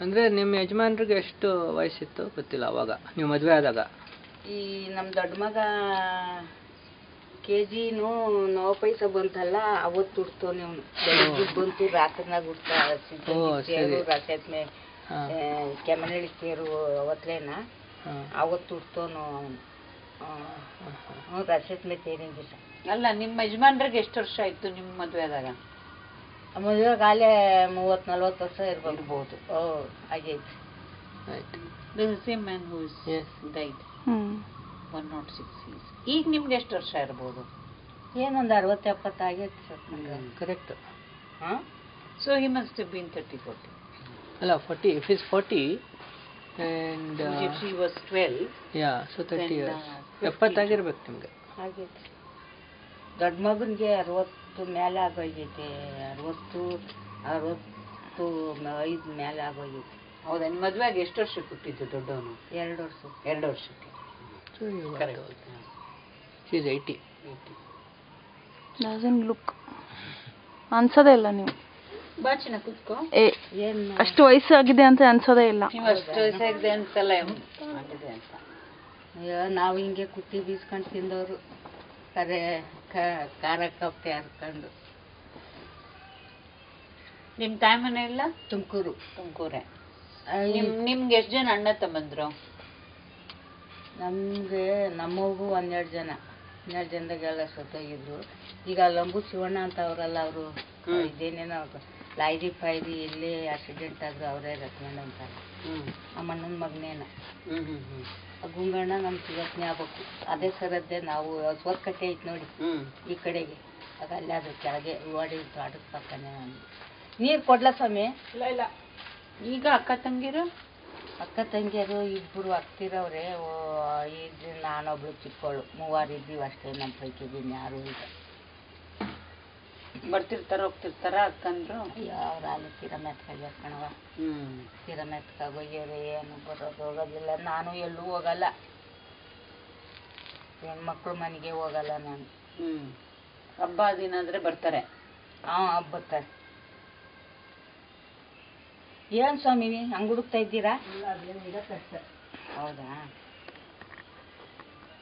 ಅಂದ್ರೆ ನಿಮ್ಮ ಯಜಮಾನ್ರಿಗೆ ಎಷ್ಟು ವಯಸ್ಸಿತ್ತು ಗೊತ್ತಿಲ್ಲ ಅವಾಗ ನೀವು ಮದುವೆ ಆದಾಗ ಈ ನಮ್ಮ ದೊಡ್ಡ ಮಗ ಕೆ ಜಿನು ನೋವು ಪೈಸ ಬಂತಲ್ಲ ಅವತ್ತು ಉಡ್ತಾನೆ ಅವನು ಬೆಳಿಗ್ಗೆ ಬಂತು ರಾತ್ರಿನಾಗ ಉಡ್ತಾ ಓ, ಸರಿ. ರಸೆತ್ ಮೇ ಹಾ ಕೆಮನಳ್ಳಿ ತೇರು ಅವತ್ಲೇನ ಹಾ ಅವತ್ತು ಉಡ್ತಾನು ಹ್ಞೂ ರಸೆತ್ ಮೇ ತೇರಿನ ದಿವಸ ಅಲ್ಲ ನಿಮ್ಮ ಯಜಮಾನ್ರಿಗೆ ಎಷ್ಟು ವರ್ಷ ಆಯ್ತು ನಿಮ್ಮ ಮದುವೆ ಆದಾಗ ಮದುವೆ ಕಾಲೇ ಮೂವತ್ತು ನಲ್ವತ್ತು ವರ್ಷ ಇರ್ಬೋದು ಇರ್ಬೋದು ಓ ಆಗೈತಿ ಆಯ್ತು this same man who is Yes. Died hmm one not six years ಈಗ ನಿಮ್ಗೆ ಎಷ್ಟು ವರ್ಷ ಇರ್ಬೋದು ಏನೊಂದು ಅರವತ್ತು ಎಪ್ಪತ್ತು ಆಗೈತಿ ಸರ್ ನಂಗೆ ಕರೆಕ್ಟ್ ಹಾಂ so he must been thirty forty ಅಲ್ಲ forty if is forty and if she was twelve yeah so thirty Then, years uh, ಎಪ್ಪತ್ತಾಗಿರ್ಬೇಕು ನಿಮಗೆ ಆಗೈತಿ ದೊಡ್ಡ ಮಗನಿಗೆ ಅರವತ್ತು ಮೇಲೆ ಆಗೋಗೈತೆ ಅರವತ್ತು ಅರವತ್ತು ಮ- ಐದು ಮೇಲೆ ಆಗೋಗೈತಿ ಹೌದಾ ನಿಮ್ಮ ಮದುವೆಗೆ ಎಷ್ಟು ವರ್ಷಕ್ಕೆ ಹುಟ್ಟಿದ್ದು ದೊಡ್ಡವನು ಎರಡು ವರ್ಷ ಎರಡು ವರ್ಷಕ್ಕೆ correct is eighty doesn't look ಅನ್ಸೋದೇ ಇಲ್ಲ ನೀವು ಬಾ ಚಿನ್ನ ಕೂತ್ಕೋ ಏ ಏನು ಅಷ್ಟು ವಯಸ್ಸಾಗಿದೆ ಅಂತ ಅನ್ಸೋದೇ ಇಲ್ಲ ನೀವು ಅಷ್ಟು ವಯಸ್ಸಾಗಿದೆ ಅಂತಲ್ಲ ಆಗಿದೆ ಅಂತ ಅಯ್ಯೋ ನಾವು ಹಿಂಗೆ ಕುಟ್ಟಿ ಬೀಸ್ಕೊಂಡು ತಿಂದವರು ಕರೆ ಕ- ಖಾರ ಕಪ್ಪೆ ಹರ್ಕೊಂಡು ನಿಮ್ಮ ತಾಯಿ ಮನೆ ಇಲ್ಲ ತುಮಕೂರು ತುಮಕೂರೆ ನಿಮ್ ನಿಮ್ಗೆ ಎಷ್ಟು ಜನ ಅಣ್ಣ ತಮ್ಮಂದ್ರು ನಮಗೆ ನಮ್ಮಗೂ ಹನ್ನೆರಡು ಜನ ಹನ್ನೆರಡು ಜನದಾಗೆಲ್ಲ ಸತ್ತೋಗಿದ್ರು ಈಗ ಲಂಬು ಶಿವಣ್ಣ ಅಂತ ಅವರಲ್ಲ ಅವರು ಇದೇನೇನೋ ಲಾಯ್ರಿ ಫೈರಿ ಇಲ್ಲೇ ಆಕ್ಸಿಡೆಂಟ್ ಆದ್ರು ಅವರೇ ರೆಕಮೆಂಡ್ ಅಂತಾರೆ ಹ್ಮ್ ನಮ್ಮ ಅಣ್ಣನ ಮಗನೇನ ಹ್ಮ್ ಹ್ಮ್ ಹ್ಮ್ ಆ ಗುಂಗಣ್ಣ ನಮ್ಮ ಶಿವತ್ನೇ ಆಗ್ಬೇಕು ಅದೇ ಸರದ್ದೇ ನಾವು ಸ್ವರ್ಕಟ್ಟೆ ಐತೆ ನೋಡಿ ಹ್ಮ್ ಈ ಕಡೆಗೆ ಆಗ ಅಲ್ಲೇ ಅದು ಕೆಳಗೆ ಓಡಿ ತೋಟದ ಪಕ್ಕನೇ ನೀರು ಕೊಡ್ಲಾ ಸ್ವಾಮಿ ಇಲ್ಲ ಇಲ್ಲ ಈಗ ಅಕ್ಕ ತಂಗಿರು ಅಕ್ಕ ತಂಗಿಯರು ಇಬ್ಬರು ಅಕ್ತಿರವ್ರೆ ಈಗ ನಾನೊಬ್ಳು ಚಿಕ್ಕವಳು ಮೂವಾರು ಇದ್ದೀವಿ ಅಷ್ಟೇ ನಮ್ಮ ಪೈಕಿ ಯಾರು ಈಗ ಬರ್ತಿರ್ತಾರ ಹೋಗ್ತಿರ್ತಾರ ಅಕ್ಕಂದ್ರು ಅಯ್ಯೋ ಅವ್ರು ಅಲ್ಲಿ ತೀರ ಮೆತ್ಕಾಗ ಕಣವ ಹ್ಮ್ ತೀರ ಮೆತ್ಕಾಗ ಹೋಗ್ಯವ್ರೆ ಏನು ಬರೋದು ಹೋಗೋದಿಲ್ಲ ನಾನು ಎಲ್ಲೂ ಹೋಗಲ್ಲ ಹೆಣ್ಮಕ್ಳು ಮನೆಗೆ ಹೋಗಲ್ಲ ನಾನು ಹ್ಮ್ ಹಬ್ಬ ದಿನಾದ್ರೆ ಬರ್ತಾರೆ ಹಾಂ ಬರ್ತಾರೆ ಏನು ಸ್ವಾಮಿ ಹಂಗೆ ಹುಡುಕ್ತಾ ಇದ್ದೀರಾ ಹೌದಾ